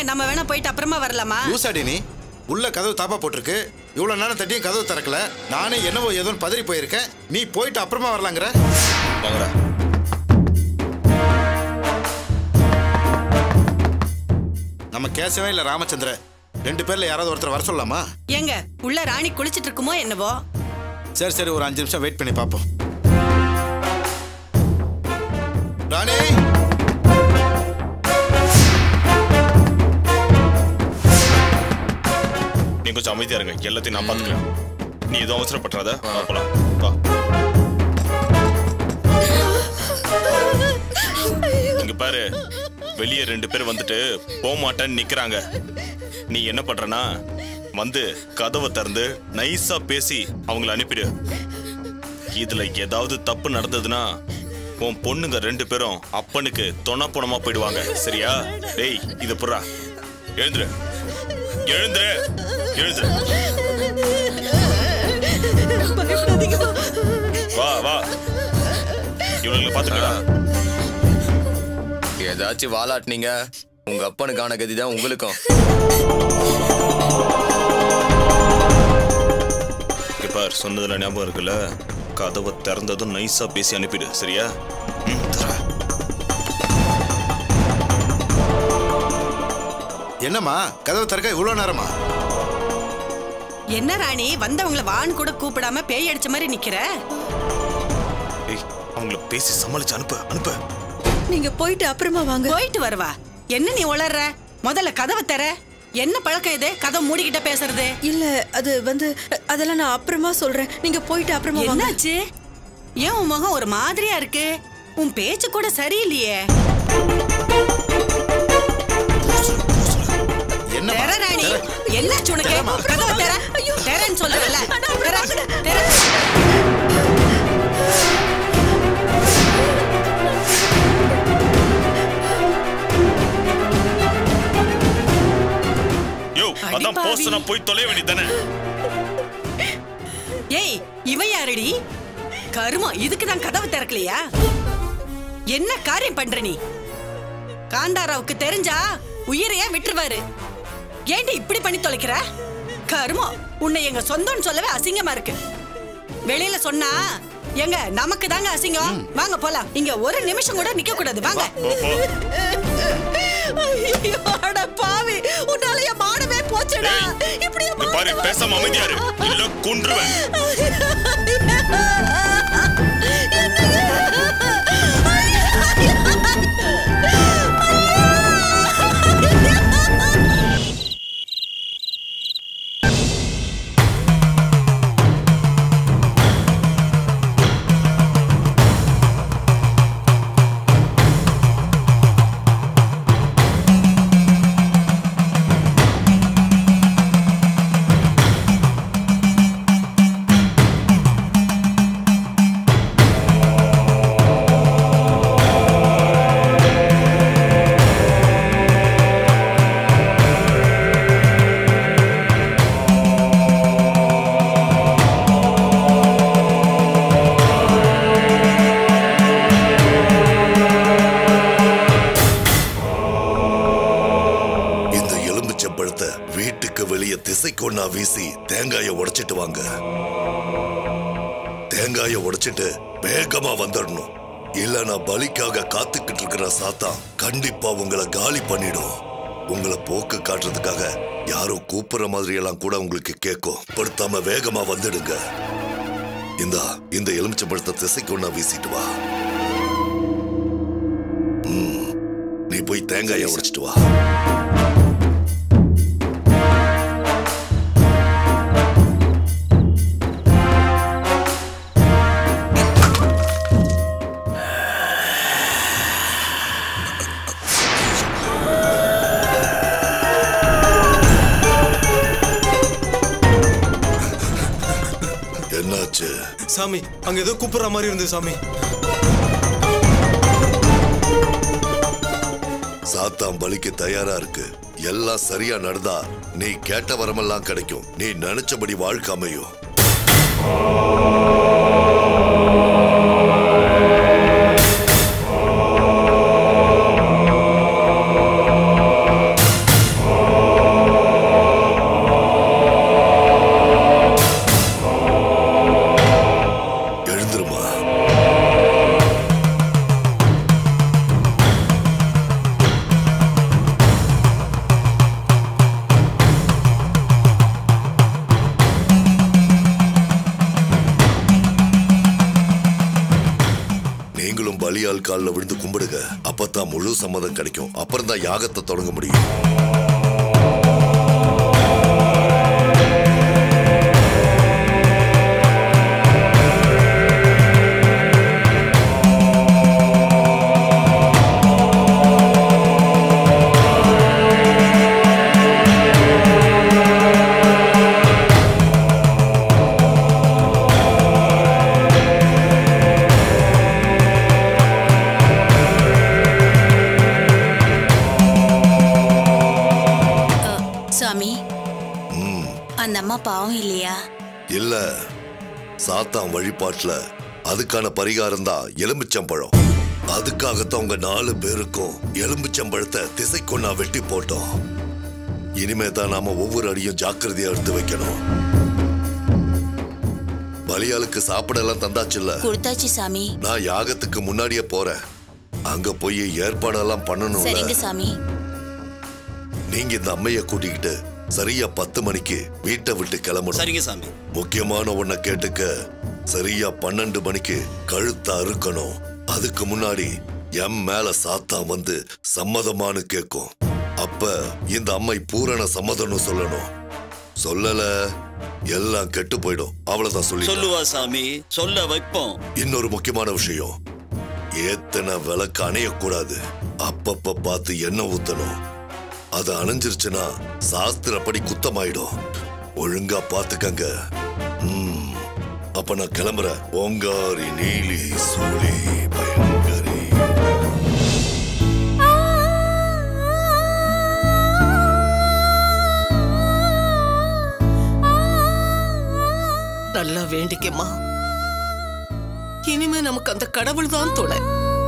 நம்ம வேணா போயிட்டு அப்புறமா வரலாமா லூசாடி நீ உள்ள கதவு தாப்பா போட்டிருக்கு இவ்வளவு நேரம் தட்டியும் கதவு திறக்கல நானே என்னவோ ஏதோன்னு பதறி போயிருக்கேன் நீ போயிட்டு அப்புறமா வரலாங்கிற வாங்கடா நம்ம கேசவே இல்ல ராமச்சந்திர ரெண்டு பேர்ல யாராவது ஒருத்தர் வர சொல்லலாமா ஏங்க உள்ள ராணி குளிச்சிட்டு இருக்குமோ என்னவோ சரி சரி ஒரு அஞ்சு நிமிஷம் வெயிட் பண்ணி பார்ப்போம் ராணி நீ கொஞ்சம் அமைதியா இருங்க எல்லாத்தையும் நான் பாத்துக்கிறேன் நீ எதுவும் அவசரப்பட்டுறாத வா போலாம் வா இங்க பாரு வெளியே ரெண்டு பேர் வந்துட்டு போக மாட்டேன்னு நிக்கிறாங்க நீ என்ன பண்றனா வந்து கதவை திறந்து நைஸா பேசி அவங்கள அனுப்பிடு இதுல ஏதாவது தப்பு நடந்ததுன்னா உன் பொண்ணுங்க ரெண்டு பேரும் அப்பனுக்கு தொண பொணமா போயிடுவாங்க சரியா டேய் இது புறா எழுந்துரு எழுந்துரு எழுந்துரு வா வா இவனுங்களை பாத்துக்கடா ஏதாச்சும் வாலாட்டினீங்க உங்க அப்பனுக்கான கதி தான் உங்களுக்கும் இங்க பார் சொன்னதுல ஞாபகம் இருக்குல்ல கதவை திறந்ததும் நைஸா பேசி அனுப்பிடு சரியா ம், தரேன். என்னம்மா கதவு திறக்க இவ்வளவு நேரமா என்ன ராணி வந்தவங்கள வான்னு கூட கூப்பிடாம பேய் அடிச்ச மாதிரி நிக்கிற ஏய் அவங்கள பேசி சமாளிச்சு அனுப்பு அனுப்பு நீங்க போயிட்டு அப்புறமா வாங்க போயிட்டு வருவா என்ன நீ உளர்ற முதல்ல கதவை தர என்ன பழக்கம் இது கதவை மூடிக்கிட்ட பேசுறது இல்ல அது வந்து அதெல்லாம் நான் அப்புறமா சொல்றேன் நீங்க போயிட்டு அப்புறமா வாங்க என்னாச்சு ஏன் உன் முகம் ஒரு மாதிரியா இருக்கு உன் பேச்சு கூட சரியில்லையே என்ன தெர ராணி என்னாச்சு உனக்கு கதவை தெர தெரன்னு சொல்றல தெர தெர யோ அதான் அடிப்பாவி. போஸ்ட் நான் போய் தொலைய வேண்டியதானே ஏய் இவன் யாரடி கருமம் இதுக்கு தான் கதவு திறக்கலையா என்ன காரியம் பண்ற நீ காந்தாராவுக்கு தெரிஞ்சா உயிரையே விட்டுருவாரு ஏண்டி இப்படி பண்ணி தொலைக்கிற கருமம் உன்னை எங்க சொந்தம்னு சொல்லவே அசிங்கமா இருக்கு வெளியில சொன்னா எங்க நமக்கு தாங்க அசிங்கம் வாங்க போலாம் இங்க ஒரு நிமிஷம் கூட நிக்க கூடாது வாங்க போ போ ஐயோ, அட பாவி உன்னால என் மானமே போச்சுடா ஏய், இப்படி இங்க பாரு பேசாம அமைதியா இரு இல்ல கொன்றுவேன் இந்த எலும்புச்சம்பழத்தை வீட்டுக்கு வெளியே திசைக்கொன்னா வீசி தேங்காயை உடைச்சிட்டு வாங்க தேங்காயை உடைச்சிட்டு வேகமா வந்துடணும் இல்லனா பலிக்காக காத்துக்கிட்டு இருக்கிற சாத்தா கண்டிப்பா உங்களை காலி பண்ணிடும் உங்களை போக்கு காட்டுறதுக்காக யாரோ கூப்பிடுற மாதிரி எல்லாம் கூட உங்களுக்கு கேட்கும் படுத்தாம வேகமா வந்துடுங்க இந்தா இந்த எலுமிச்சம்பழத்தை திசைக்கொன்னா வீசிட்டு வா ம், நீ போய் தேங்காயை உடைச்சிட்டு வா என்னாச்சு சாமி அங்க ஏதோ கூப்பிடுற மாதிரி இருந்தது சாமி சாத்தாம் பலிக்கு தயாரா இருக்கு எல்லாம் சரியா நடந்தா நீ கேட்ட வரமெல்லாம் கிடைக்கும் நீ நினைச்சபடி வாழ்க்கை அமையும் பலியால் காலில் விழுந்து கும்பிடுங்க அப்பதான் முழு சம்மதம் கிடைக்கும் அப்புறம் தான் யாகத்தை தொடங்க முடியும் சாமி அந்த அம்மா பாவம் இல்லையா இல்ல சாத்தான் வழிபாட்டுல அதுக்கான பரிகாரம் தான் எலுமிச்சம்பழம் அதுக்காகத்தான் உங்க நாலு பேருக்கும் எலுமிச்சம்பழத்தை திசை கொண்டா வெட்டி போட்டோம் இனிமே தான் நாம ஒவ்வொரு அடியும் ஜாக்கிரதையா எடுத்து வைக்கணும் பலியாளுக்கு சாப்பிடலாம் தந்தாச்சுல்ல கொடுத்தாச்சு சாமி நான் யாகத்துக்கு முன்னாடியே போறேன் அங்க போய் ஏற்பாடெல்லாம் பண்ணணும்ல சரிங்க சாமி நீங்க இந்த அம்மைய கூட்டிக்கிட்டு சரியா பத்து மணிக்கு வீட்டை விட்டு கிளம்பணும் சரிங்க சாமி முக்கியமான ஒன்ன கேட்டுக்க சரியா பன்னெண்டு மணிக்கு கழுத்த அறுக்கணும் அதுக்கு முன்னாடி எம் மேல சாத்தா வந்து சம்மதமானு கேட்கும் அப்ப இந்த அம்மை பூரண சம்மதம்னு சொல்லணும் சொல்லல எல்லாம் கெட்டு போயிடும் அவ்வளவுதான் சொல்லி சொல்லுவா சாமி சொல்ல வைப்போம் இன்னொரு முக்கியமான விஷயம் ஏத்தனை விளக்கு அணையக்கூடாது அப்பப்ப பார்த்து எண்ணெய் ஊத்தணும் அது அணைஞ்சிருச்சுன்னா சாஸ்திரப்படி குத்தமாயிடும் ஒழுங்கா பாத்துக்கங்க ம், அப்ப நான் கிளம்புறேன் ஓங்காரி நீலி சூலி பயங்கரி நல்லா வேண்டிக்கம்மா இனிமே நமக்கு அந்த கடவுள் தான் துணை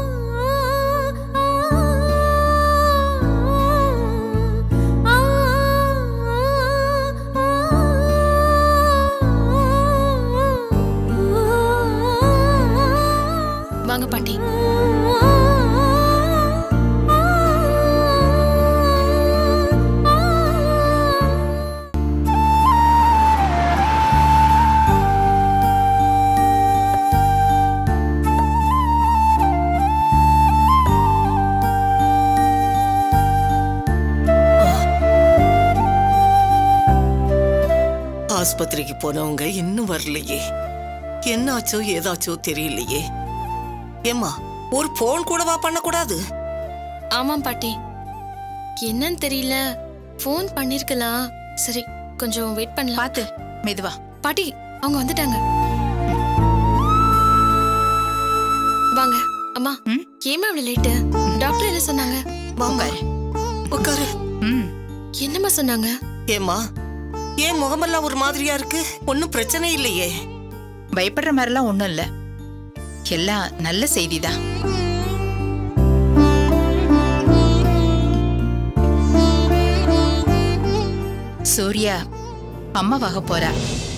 வாங்க பாட்டி ஆஸ்பத்திரிக்கு போனவங்க இன்னும் வரலையே என்னாச்சோ ஏதாச்சோ தெரியலையே ஏம்மா ஒரு போன் கூடவா பண்ணக்கூடாது ஆமாம் பாட்டி என்னன்னு தெரியல ஃபோன் பண்ணிருக்கலாம் சரி கொஞ்சம் வெயிட் பண்ணலாம் பாத்து மெதுவா பாட்டி அவங்க வந்துட்டாங்க வாங்க அம்மா ம்? ஏமா இவ்வளவு லேட்டு டாக்டர் என்ன சொன்னாங்க வாமா உட்காரு ம் என்னம்மா சொன்னாங்க ஏம்மா ஏன் முகமெல்லாம் ஒரு மாதிரியா இருக்கு ஒன்னும் பிரச்சனை இல்லையே பயப்படுற மாதிரிலாம் ஒண்ணும் இல்ல எல்லாம் நல்ல செய்திதான் சூர்யா அம்மாவாக போறா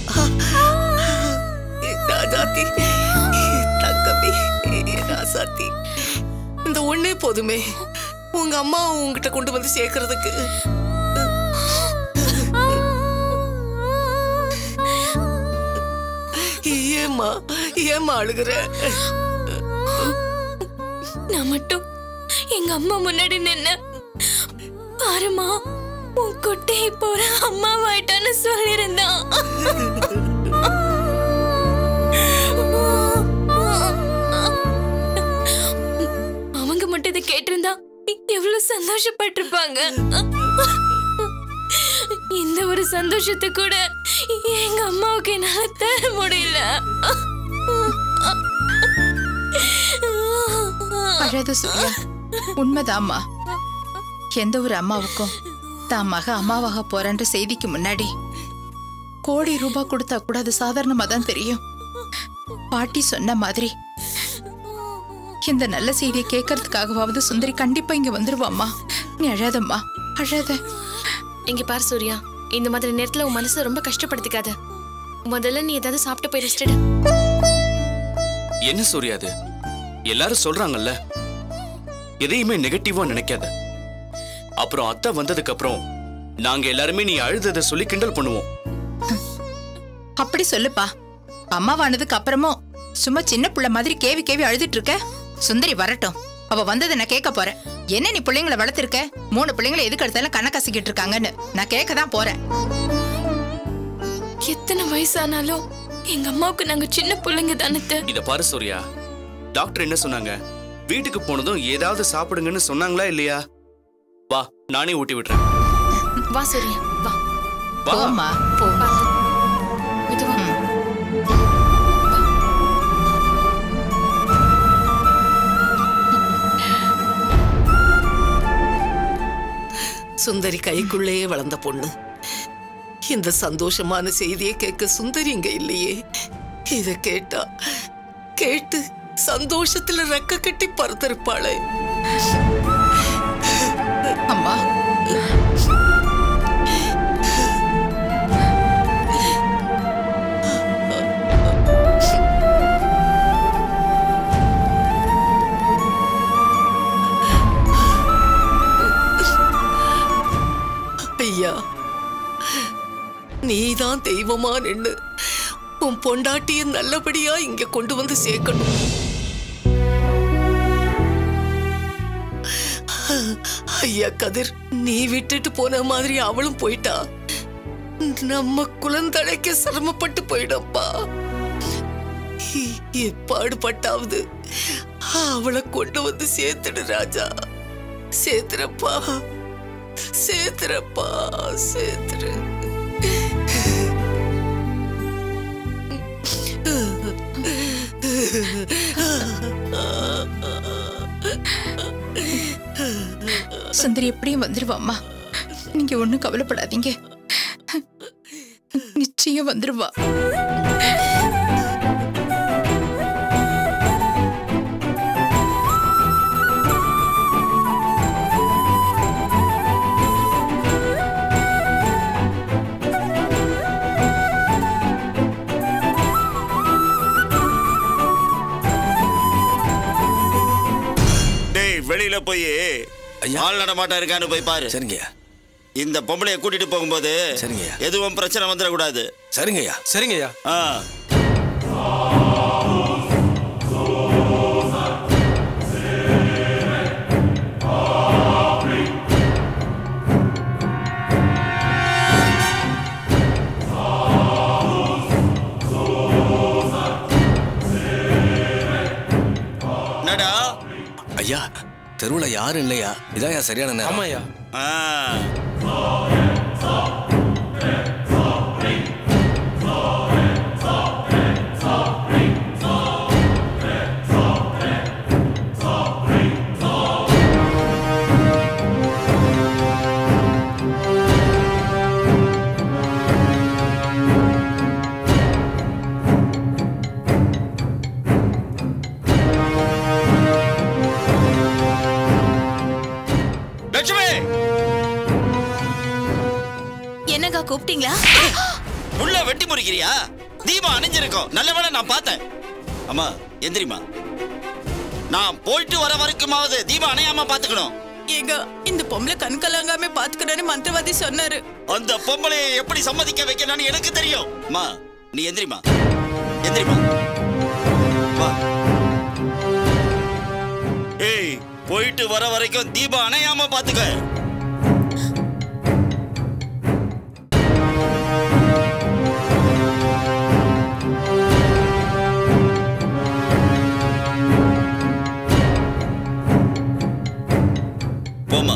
ராஜாத்தி தங்கமே ராசாத்தி இந்த ஒண்ணே போதுமே உங்க அம்மா உங்ககிட்ட கொண்டு வந்து சேர்க்கறதுக்கு ஏம்மா ஏம்மா அழுகுற நான் மட்டும் எங்க அம்மா முன்னாடி நின்ன பாருமா உன் குட்டி போற அம்மாவாயிட்டான்னு சொல்லியிருந்தான் அவங்க மட்டும் இதை கேட்டிருந்தா எவ்வளவு சந்தோஷப்பட்டிருப்பாங்க இந்த ஒரு சந்தோஷத்தை கூட எங்க அம்மாவுக்கு என்னால தர முடியல அழாத சூர்யா உண்மைதாம்மா எந்த ஒரு அம்மாவுக்கும் தான் மக அம்மாவாக போறன்ற செய்திக்கு முன்னாடி கோடி ரூபாய் கொடுத்தா கூட அது சாதாரணமா தான் தெரியும் பாட்டி சொன்ன மாதிரி இந்த நல்ல செய்தியை கேட்கறதுக்காகவாவது சுந்தரி கண்டிப்பா இங்க வந்துருவாம்மா நீ அழாதம்மா அழாத இங்க பாரு சூர்யா இந்த மாதிரி நேரத்துல உன் மனசை ரொம்ப கஷ்டப்படுத்திக்காத முதல்ல நீ ஏதாவது சாப்பிட்டு போய் ரெஸ்ட் எடு என்ன சூர்யா அது எல்லாரும் சொல்றாங்கல்ல எதையுமே நெகட்டிவா நினைக்காத அப்புறம் அத்தை வந்ததுக்கு அப்புறம் நாங்க எல்லாருமே நீ அழுததை சொல்லி கிண்டல் பண்ணுவோம் அப்படி சொல்லுப்பா அம்மாவானதுக்கு அப்புறமும் சும்மா சின்ன புள்ள மாதிரி கேவி கேவி அழுதுட்டு இருக்க சுந்தரி வரட்டும் அவ வந்ததை நான் கேட்க போறேன் என்ன நீ பிள்ளைங்களை வளர்த்திருக்க மூணு பிள்ளைங்களை எதுக்கு எடுத்தாலும் கண்ணை கசிக்கிட்டு இருக்காங்கன்னு நான் கேட்க தான் போறேன் எத்தனை வயசானாலும் எங்க அம்மாவுக்கு நாங்க சின்ன பிள்ளைங்க தானே இத பாரு சூர்யா டாக்டர் என்ன சொன்னாங்க வீட்டுக்கு போனதும் ஏதாவது சாப்பிடுங்கன்னு சொன்னாங்களா இல்லையா வா நானே ஊட்டி விடுறேன் வா சூர்யா வா வா போம்மா போ பார்த்து. மெதுவா. சுந்தரி கைக்குள்ளேயே வளர்ந்த பொண்ணு இந்த சந்தோஷமான செய்தியை கேட்க சுந்தரி இங்க இல்லையே இத கேட்டா கேட்டு சந்தோஷத்துல ரெக்க கட்டி பறந்திருப்பாளே அம்மா ஐயா நீதான் தெய்வமா நின்னு உன் பொண்டாட்டிய நல்லபடியா இங்க கொண்டு வந்து சேர்க்கணும் ஐயா கதிர் நீ விட்டுட்டு போன மாதிரி அவளும் போயிட்டா நம்ம குலந்தழைக்க சிரமப்பட்டு போயிடப்பா எப்பாடுபட்டாவது அவளை கொண்டு வந்து சேர்த்துடு ராஜா சேர்த்துறப்பா சேர்த்துறப்பா சேர்த்துரு சுந்தரி எப்படியும் வந்துருவாம்மா நீங்க ஒண்ணும் கவலைப்படாதீங்க நிச்சயம் வந்துருவா டேய் வெளியில போய் ஆள் நடமாட்டம் இருக்கான்னு போய் பாரு சரிங்கய்யா இந்த பொம்பளைய கூட்டிட்டு போகும்போது சரிங்கய்யா. எதுவும் பிரச்சனை வந்துடக்கூடாது சரிங்கய்யா சரிங்கய்யா ஆ என்னடா ஐயா தெருவுல யாரும் இல்லையா இதான் சரியான நேரம் ஆமாய்யா ஆ லட்சுமி என்னக்கா கூப்பிட்டீங்களா உள்ள வெட்டி முறிக்கிறியா தீபம் அணிஞ்சிருக்கும் நல்ல வேளை நான் பார்த்தேன் அம்மா எந்திரிமா நான் போயிட்டு வர வரைக்குமாவது தீபம் அணையாம பாத்துக்கணும் ஏங்க இந்த பொம்பளை கண் கலங்காம பாத்துக்கணும்னு மந்திரவாதி சொன்னாரு அந்த பொம்பளையை எப்படி சம்மதிக்க வைக்கணும்னு எனக்கு தெரியும் அம்மா நீ எந்திரிமா எந்திரிமா வா ஏய் போயிட்டு வர வரைக்கும் தீபம் அணையாம பாத்துக்க போமா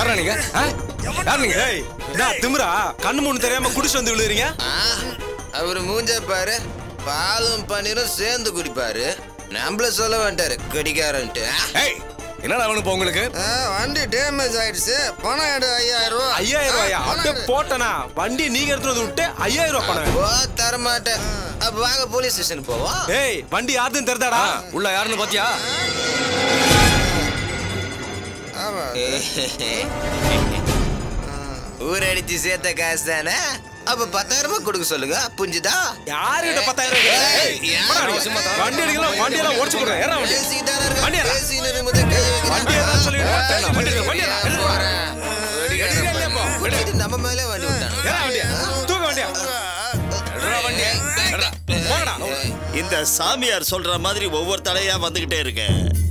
யாரா நீங்க ஆ? யார் நீங்க ஏய் நான் திமிரா கண்ணு மூணு தெரியாம குடிச்சு வந்து விழுறீங்க அவர் மூஞ்ச பாரு பாலும் பன்னீரும் சேர்ந்து குடிப்பாரு நம்மள சொல்ல வேண்டாரு குடிக்காரன்ட்டு ஏய் என்னடா அவனுக்கு உங்களுக்கு வண்டி டேமேஜ் ஆயிடுச்சு பணம் எடு ஐயாயிரம் ரூபா ஐயாயிரம் ரூபாயா அப்படியே போட்டனா வண்டி நீங்க எடுத்துட்டு வந்து விட்டு ஐயாயிரம் ரூபாய் பணம் போ தர மாட்டேன் அப்ப வாங்க போலீஸ் ஸ்டேஷன் போவோம் ஏய் வண்டி யாருன்னு தெரிதாடா உள்ள யாருன்னு பாத்தியா ஊரடிச்சு சேர்த்த காசு தானே அப்ப பத்தாயிரம் ரூபாய் கொடுக்க சொல்லுங்க புரிஞ்சுதா யாருகிட்ட பத்தாயிரம் ரூபாய்? ஏய், போடா நீ. வண்டி எடுக்கலாம் வண்டி எல்லாம் ஓடிச்சு போடுறேன் ஏறா வண்டி பேசிக்கிட்டானே இருக்க. வண்டி ஏறா. பேசின்னு இருக்கும்போதே கை வைக்கிறேன். வண்டி ஏறான்னு சொல்லிட்டு ஓட்டேன். வண்டி ஏறு, வண்டி ஏறா. குடிச்சிட்டு நம்ம மேலே வண்டி விட்டானு ஏறா வண்டியா தூக்க வண்டியா இந்த சாமியார் சொல்ற மாதிரி ஒவ்வொரு தலையா வந்துகிட்டே இருக்கு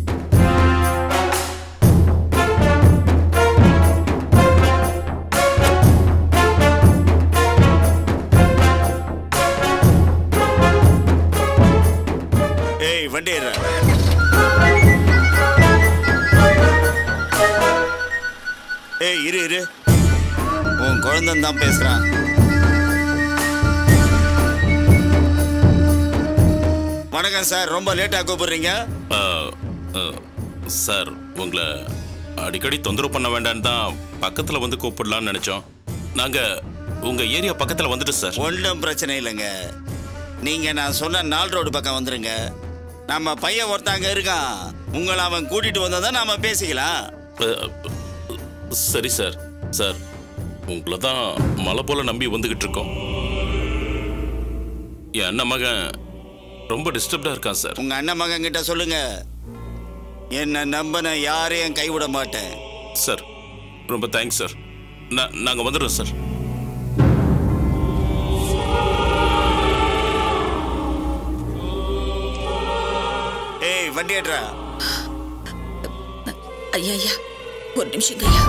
ஏய் வண்டி ஏறு. ஏய் இரு இரு உன் குழந்தை தான் பேசுறான் வணக்கம் சார் ரொம்ப லேட்டா கூப்பிடுறீங்க சார் உங்களை அடிக்கடி தொந்தரவு பண்ண வேண்டாம்னு தான் பக்கத்தில் வந்து கூப்பிடலாம்னு நினச்சோம் நாங்கள் உங்கள் ஏரியா பக்கத்தில் வந்துட்டு சார் ஒன்றும் பிரச்சனை இல்லைங்க நீங்க நான் சொன்ன நாள் ரோடு பக்கம் வந்துருங்க நம்ம பையன் ஒருத்தங்க இருக்கான் உங்களை அவன் கூட்டிட்டு வந்தா நாம பேசிக்கலாம் அஹ், சரி சார் சார் உங்களை தான் மலை போல நம்பி வந்துகிட்டு இருக்கோம் என் அண்ணன் மகன் ரொம்ப டிஸ்டர்ப்டாக இருக்கான் சார் உங்க அண்ணன் மகன் கிட்ட சொல்லுங்க என்ன நம்பின யாரையும் கைவிட மாட்டேன் சார் ரொம்ப தேங்க்ஸ் சார் நான் நாங்கள் வந்துடுறோம் சார் ஏய் வண்டி ஏற்றா ஐயா ஐயா ஒரு நிமிஷம் ஐயா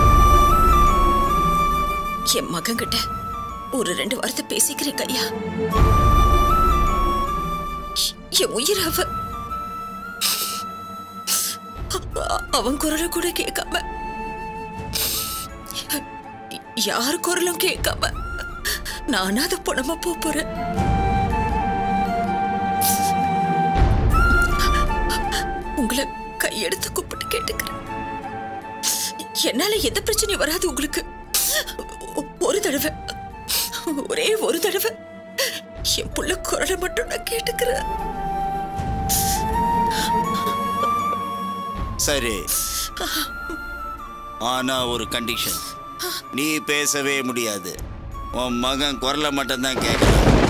என் மகன் கிட்ட ஒரு ரெண்டு வார்த்தை பேசிக்கிறேன் ஐயா என் உயிர் அவ அ- அவன் குரலை கூட கேட்காம யார் குரலும் கேட்காம நானா அதை புடம்ப போறேன் உங்களை கையெடுத்து கூப்பிட்டு கேட்டுக்கிறேன் என்னால எந்த பிரச்சனையும் வராது உங்களுக்கு ஒ- ஒரு தடவை ஒரே ஒரு தடவை என் புள்ள குரலை மட்டும் நான் கேட்டுக்கிறேன் சரி ஆனா ஒரு கண்டிஷன் நீ பேசவே முடியாது உன் மகன் குரலை மட்டும்தான் கேட்கணும்